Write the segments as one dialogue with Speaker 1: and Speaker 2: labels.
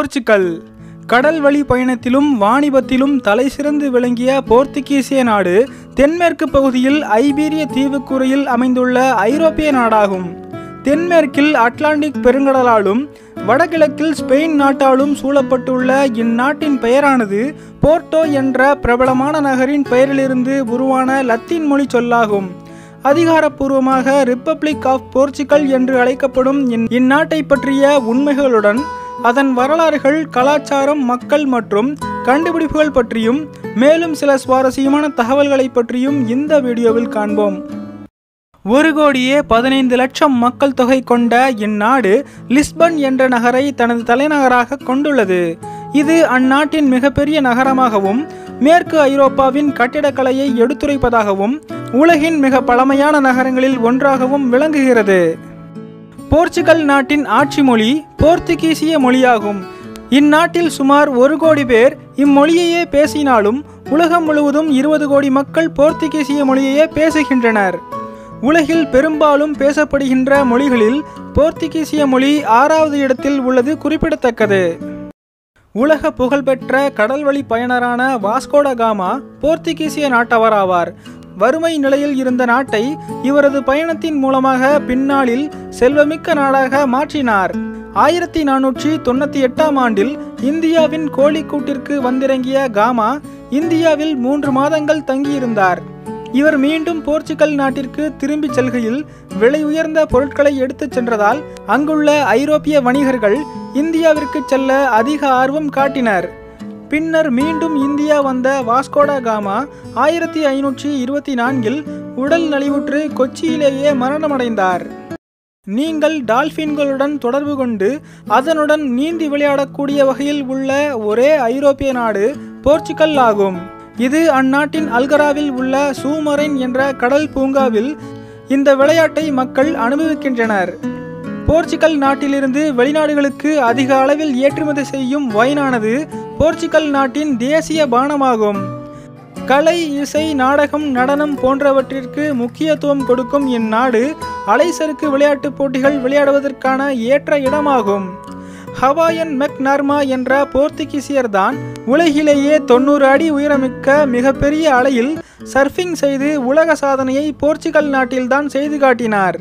Speaker 1: Portugal கடல் வழி பயணத்திலும் வாணிபத்திலும் தலைசிறந்து விளங்கிய போர்த்துகீசிய நாடு தென்மேற்கு பகுதியில் ஐபீரிய தீவுக்குறையில் அமைந்துள்ள ஐரோப்பிய நாடாகும் தென்மேற்கில் அட்லாண்டிக் பெருங்கடலாலும் வடகிழக்கில் ஸ்பெயின் நாட்டாலும் சூழப்பட்டுள்ள இந்நாட்டின் பெயரானது போர்ட்டோ என்ற பிரபலமான நகரின் பெயரிலிருந்து உருவான லத்தீன் மொழி சொல்லாகும் அதிகாரப்பூர்வமாக ரிப்பப்ளிக் ஆஃப் போர்ச்சுகல் என்று அழைக்கப்படும் இந்- இந்நாட்டை பற்றிய உண்மைகளுடன் அதன் வரலாறுகள் கலாச்சாரம் மக்கள் மற்றும் கண்டுபிடிப்புகள் பற்றியும் மேலும் சில சுவாரஸ்யமான தகவல்களை பற்றியும் இந்த வீடியோவில் காண்போம் ஒரு கோடியே பதினைந்து லட்சம் மக்கள் தொகை கொண்ட இந்நாடு லிஸ்பன் என்ற நகரை தனது தலைநகராக கொண்டுள்ளது இது அந்நாட்டின் மிகப்பெரிய நகரமாகவும் மேற்கு ஐரோப்பாவின் கட்டிடக்கலையை எடுத்துரைப்பதாகவும் உலகின் மிக பழமையான நகரங்களில் ஒன்றாகவும் விளங்குகிறது போர்ச்சுகல் நாட்டின் ஆட்சி மொழி போர்த்துகீசிய மொழியாகும் இந்நாட்டில் சுமார் ஒரு கோடி பேர் இம்மொழியையே பேசினாலும் உலகம் முழுவதும் இருபது கோடி மக்கள் போர்த்துகீசிய மொழியையே பேசுகின்றனர் உலகில் பெரும்பாலும் பேசப்படுகின்ற மொழிகளில் போர்த்துகீசிய மொழி ஆறாவது இடத்தில் உள்ளது குறிப்பிடத்தக்கது உலக புகழ்பெற்ற கடல்வழி பயனரான வாஸ்கோட காமா போர்த்துகீசிய நாட்டவராவார் வறுமை நிலையில் இருந்த நாட்டை இவரது பயணத்தின் மூலமாக பின்னாளில் செல்வமிக்க நாடாக மாற்றினார் ஆயிரத்தி நானூற்றி தொண்ணூற்றி எட்டாம் ஆண்டில் இந்தியாவின் கோழிக்கூட்டிற்கு வந்திறங்கிய காமா இந்தியாவில் மூன்று மாதங்கள் தங்கியிருந்தார் இவர் மீண்டும் போர்ச்சுகல் நாட்டிற்கு திரும்பிச் செல்கையில் விலை உயர்ந்த பொருட்களை எடுத்துச் சென்றதால் அங்குள்ள ஐரோப்பிய வணிகர்கள் இந்தியாவிற்கு செல்ல அதிக ஆர்வம் காட்டினர் பின்னர் மீண்டும் இந்தியா வந்த வாஸ்கோடா காமா ஆயிரத்தி ஐநூற்றி இருபத்தி நான்கில் உடல் நலிவுற்று கொச்சியிலேயே மரணமடைந்தார் நீங்கள் டால்பின்களுடன் தொடர்பு கொண்டு அதனுடன் நீந்தி விளையாடக்கூடிய வகையில் உள்ள ஒரே ஐரோப்பிய நாடு போர்ச்சுகல் ஆகும் இது அந்நாட்டின் அல்கராவில் உள்ள சூமரைன் என்ற கடல் பூங்காவில் இந்த விளையாட்டை மக்கள் அனுபவிக்கின்றனர் போர்ச்சுகல் நாட்டிலிருந்து வெளிநாடுகளுக்கு அதிக அளவில் ஏற்றுமதி செய்யும் வைனானது போர்ச்சுகல் நாட்டின் தேசிய பானமாகும் கலை இசை நாடகம் நடனம் போன்றவற்றிற்கு முக்கியத்துவம் கொடுக்கும் இந்நாடு அலைசறுக்கு விளையாட்டுப் போட்டிகள் விளையாடுவதற்கான ஏற்ற இடமாகும் ஹவாயன் மெக்னார்மா என்ற போர்த்துகீசியர்தான் உலகிலேயே தொண்ணூறு அடி உயரமிக்க மிகப்பெரிய அலையில் சர்ஃபிங் செய்து உலக சாதனையை போர்ச்சுகல் நாட்டில்தான் செய்து காட்டினார்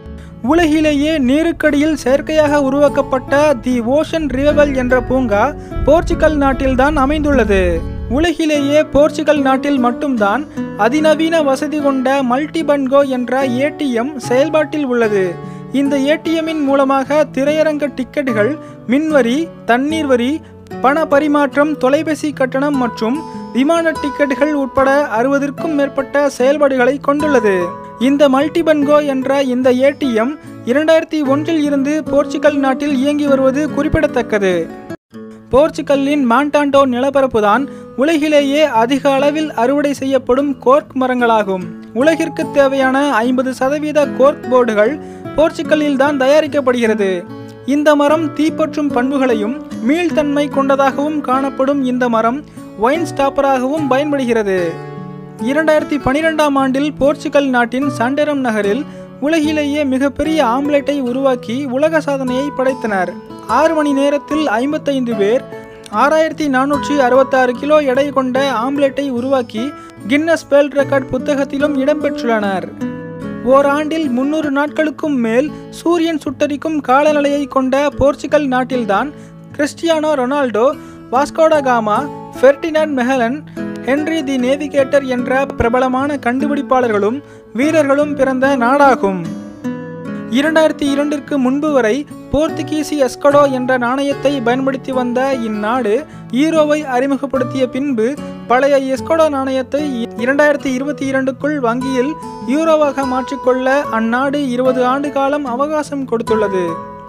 Speaker 1: உலகிலேயே நீருக்கடியில் செயற்கையாக உருவாக்கப்பட்ட தி ஓஷன் ரிவபல் என்ற பூங்கா போர்ச்சுகல் நாட்டில்தான் அமைந்துள்ளது உலகிலேயே போர்ச்சுகல் நாட்டில் மட்டும்தான் அதிநவீன வசதி கொண்ட மல்டி பன்கோ என்ற ஏடிஎம் செயல்பாட்டில் உள்ளது இந்த ஏடிஎம்மின் மூலமாக திரையரங்க டிக்கெட்டுகள் மின்வரி தண்ணீர் வரி பண பரிமாற்றம் தொலைபேசி கட்டணம் மற்றும் விமான டிக்கெட்டுகள் உட்பட அறுபதற்கும் மேற்பட்ட செயல்பாடுகளை கொண்டுள்ளது இந்த மல்டிபன்கோ என்ற இந்த ஏடிஎம் இரண்டாயிரத்தி ஒன்றில் இருந்து போர்ச்சுகல் நாட்டில் இயங்கி வருவது குறிப்பிடத்தக்கது போர்ச்சுகல்லின் மாண்டாண்டோ நிலப்பரப்புதான் உலகிலேயே அதிக அளவில் அறுவடை செய்யப்படும் கோர்க் மரங்களாகும் உலகிற்கு தேவையான ஐம்பது சதவீத கோர்க் போர்டுகள் போர்ச்சுகல்லில் தான் தயாரிக்கப்படுகிறது இந்த மரம் தீப்பற்றும் பண்புகளையும் மீள்தன்மை கொண்டதாகவும் காணப்படும் இந்த மரம் ஒயின் ஸ்டாப்பராகவும் பயன்படுகிறது இரண்டாயிரத்தி பனிரெண்டாம் ஆண்டில் போர்ச்சுகல் நாட்டின் சண்டரம் நகரில் உலகிலேயே மிகப்பெரிய ஆம்லெட்டை உருவாக்கி உலக சாதனையை படைத்தனர் ஆறு மணி நேரத்தில் ஐம்பத்தைந்து பேர் ஆறாயிரத்தி நானூற்றி அறுபத்தாறு கிலோ எடை கொண்ட ஆம்லெட்டை உருவாக்கி கின்னஸ் வேர்ல்ட் ரெக்கார்ட் புத்தகத்திலும் இடம்பெற்றுள்ளனர் ஓராண்டில் முன்னூறு நாட்களுக்கும் மேல் சூரியன் சுட்டரிக்கும் காலநிலையை கொண்ட போர்ச்சுகல் நாட்டில்தான் Cristiano Ronaldo Vasco da Gama Ferdinand Magellan Henry the navigator என்ற பிரபலமான கண்டுபிடிப்பாளர்களும் வீரர்களும் பிறந்த நாடாகும் இரண்டாயிரத்தி இரண்டிற்கு முன்பு வரை போர்த்துகீசி எஸ்கடோ என்ற நாணயத்தை பயன்படுத்தி வந்த இந்நாடு ஈரோவை அறிமுகப்படுத்திய பின்பு பழைய எஸ்கடோ நாணயத்தை இரண்டாயிரத்தி இருபத்தி இரண்டுக்குள் வங்கியில் யூரோவாக மாற்றிக்கொள்ள அந்நாடு இருபது ஆண்டு காலம் அவகாசம் கொடுத்துள்ளது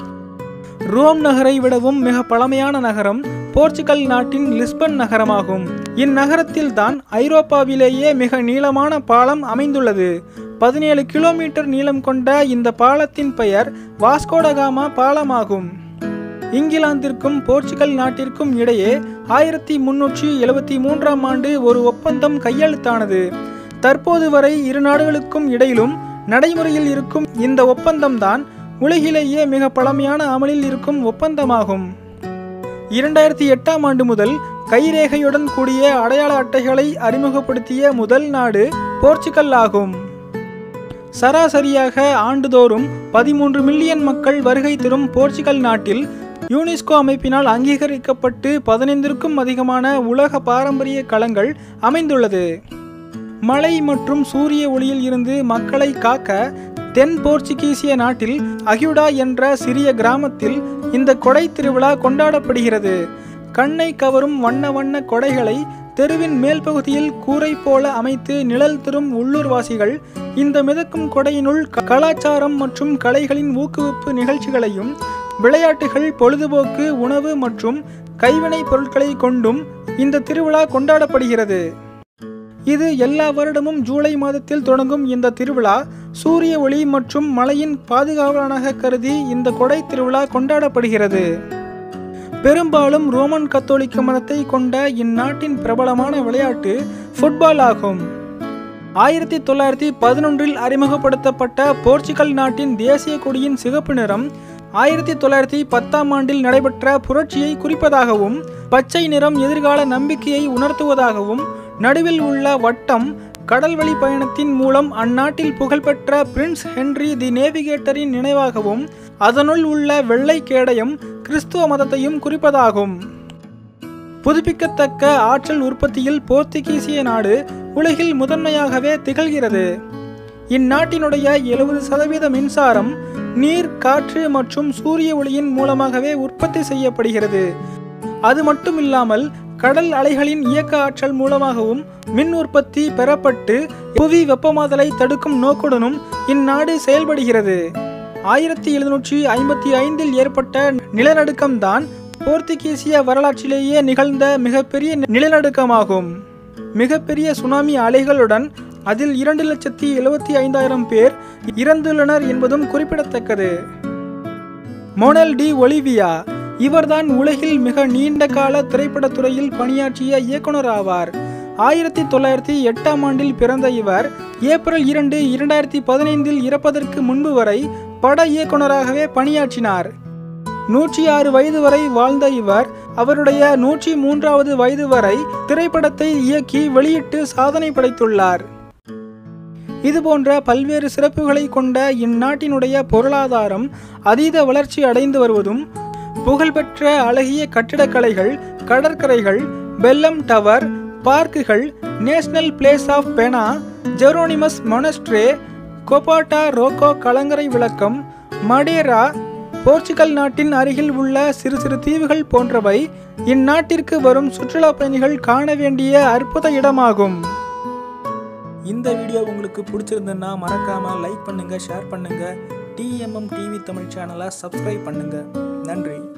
Speaker 1: ரோம் நகரை விடவும் மிக பழமையான நகரம் போர்ச்சுகல் நாட்டின் லிஸ்பன் நகரமாகும் இந்நகரத்தில் தான் ஐரோப்பாவிலேயே மிக நீளமான பாலம் அமைந்துள்ளது பதினேழு கிலோமீட்டர் நீளம் கொண்ட இந்த பாலத்தின் பெயர் வாஸ்கோடகாமா பாலமாகும் இங்கிலாந்திற்கும் போர்ச்சுகல் நாட்டிற்கும் இடையே ஆயிரத்தி முன்னூற்றி எழுபத்தி மூன்றாம் ஆண்டு ஒரு ஒப்பந்தம் கையெழுத்தானது தற்போது வரை இரு நாடுகளுக்கும் இடையிலும் நடைமுறையில் இருக்கும் இந்த ஒப்பந்தம்தான் உலகிலேயே மிக பழமையான அமலில் இருக்கும் ஒப்பந்தமாகும் இரண்டாயிரத்தி எட்டாம் ஆண்டு முதல் கைரேகையுடன் கூடிய அடையாள அட்டைகளை அறிமுகப்படுத்திய முதல் நாடு போர்ச்சுகல் ஆகும் சராசரியாக ஆண்டுதோறும் பதிமூன்று மில்லியன் மக்கள் வருகை தரும் போர்ச்சுகல் நாட்டில் யுனெஸ்கோ அமைப்பினால் அங்கீகரிக்கப்பட்டு பதினைந்திற்கும் அதிகமான உலக பாரம்பரிய களங்கள் அமைந்துள்ளது மழை மற்றும் சூரிய ஒளியில் இருந்து மக்களை காக்க தென் போர்ச்சுகீசிய நாட்டில் அகியுடா என்ற சிறிய கிராமத்தில் இந்த கொடை திருவிழா கொண்டாடப்படுகிறது கண்ணை கவரும் வண்ண வண்ண கொடைகளை தெருவின் மேல் பகுதியில் கூரை போல அமைத்து நிழல் தரும் உள்ளூர்வாசிகள் இந்த மிதக்கும் கொடையினுள் க- கலாச்சாரம் மற்றும் கலைகளின் ஊக்குவிப்பு நிகழ்ச்சிகளையும் விளையாட்டுகள் பொழுதுபோக்கு உணவு மற்றும் கைவினை பொருட்களை கொண்டும் இந்த திருவிழா கொண்டாடப்படுகிறது இது எல்லா வருடமும் ஜூலை மாதத்தில் தொடங்கும் இந்த திருவிழா சூரிய ஒளி மற்றும் மழையின் பாதுகாவலனாக கருதி இந்த கொடை திருவிழா கொண்டாடப்படுகிறது பெரும்பாலும் ரோமன் கத்தோலிக்க மதத்தை கொண்ட இந்நாட்டின் பிரபலமான விளையாட்டு ஃபுட்பால் ஆகும் ஆயிரத்தி தொள்ளாயிரத்தி பதினொன்றில் அறிமுகப்படுத்தப்பட்ட போர்ச்சுகல் நாட்டின் தேசிய கொடியின் சிகப்பு நிறம் ஆயிரத்தி தொள்ளாயிரத்தி பத்தாம் ஆண்டில் நடைபெற்ற புரட்சியை குறிப்பதாகவும் பச்சை நிறம் எதிர்கால நம்பிக்கையை உணர்த்துவதாகவும் நடுவில் உள்ள வட்டம் கடல்வழி பயணத்தின் மூலம் அந்நாட்டில் புகழ்பெற்ற பிரின்ஸ் ஹென்றி தி நேவிகேட்டரின் நினைவாகவும் அதனுள் உள்ள வெள்ளை கேடயம் கிறிஸ்துவ மதத்தையும் குறிப்பதாகும் புதுப்பிக்கத்தக்க ஆற்றல் உற்பத்தியில் போர்த்துகீசிய நாடு உலகில் முதன்மையாகவே திகழ்கிறது இந்நாட்டினுடைய எழுபது சதவீத மின்சாரம் நீர் காற்று மற்றும் சூரிய ஒளியின் மூலமாகவே உற்பத்தி செய்யப்படுகிறது அது மட்டும் இல்லாமல் கடல் அலைகளின் இயக்க ஆற்றல் மூலமாகவும் மின் உற்பத்தி பெறப்பட்டு புவி வெப்பமாதலை தடுக்கும் நோக்குடனும் இந்நாடு செயல்படுகிறது ஆயிரத்தி எழுநூற்றி ஐம்பத்தி ஐந்தில் ஏற்பட்ட நிலநடுக்கம்தான் போர்த்துகீசிய வரலாற்றிலேயே நிகழ்ந்த மிகப்பெரிய நிலநடுக்கமாகும் மிகப்பெரிய சுனாமி அலைகளுடன் அதில் இரண்டு லட்சத்தி எழுபத்தி ஐந்தாயிரம் பேர் இறந்துள்ளனர் என்பதும் குறிப்பிடத்தக்கது மோனல் டி ஒலிவியா இவர்தான் உலகில் மிக நீண்ட கால திரைப்படத் துறையில் பணியாற்றிய இயக்குனர் ஆவார் ஆயிரத்தி தொள்ளாயிரத்தி எட்டாம் ஆண்டில் பிறந்த இவர் ஏப்ரல் இரண்டு இரண்டாயிரத்தி பதினைந்தில் இறப்பதற்கு முன்பு வரை பட இயக்குனராகவே பணியாற்றினார் நூற்றி ஆறு வயது வரை வாழ்ந்த இவர் அவருடைய நூற்றி மூன்றாவது வயது வரை திரைப்படத்தை இயக்கி வெளியிட்டு சாதனை படைத்துள்ளார் இதுபோன்ற பல்வேறு சிறப்புகளை கொண்ட இந்நாட்டினுடைய பொருளாதாரம் அதீத வளர்ச்சி அடைந்து வருவதும் புகழ்பெற்ற அழகிய கட்டிடக்கலைகள் கடற்கரைகள் பெல்லம் டவர் பார்க்குகள் national place of Pena Jeronimos monastery Cabo da Roca கலங்கரை விளக்கம் மடேரா போர்ச்சுகல் நாட்டின் அருகில் உள்ள சிறு சிறு தீவுகள் போன்றவை இந்நாட்டிற்கு வரும் சுற்றுலா பயணிகள் காண வேண்டிய அற்புத இடமாகும் இந்த வீடியோ உங்களுக்கு பிடிச்சிருந்ததுன்னா மறக்காம லைக் பண்ணுங்க ஷேர் பண்ணுங்க டிஎம்எம் டிவி தமிழ் சேனலை சப்ஸ்கிரைப் பண்ணுங்க நன்றி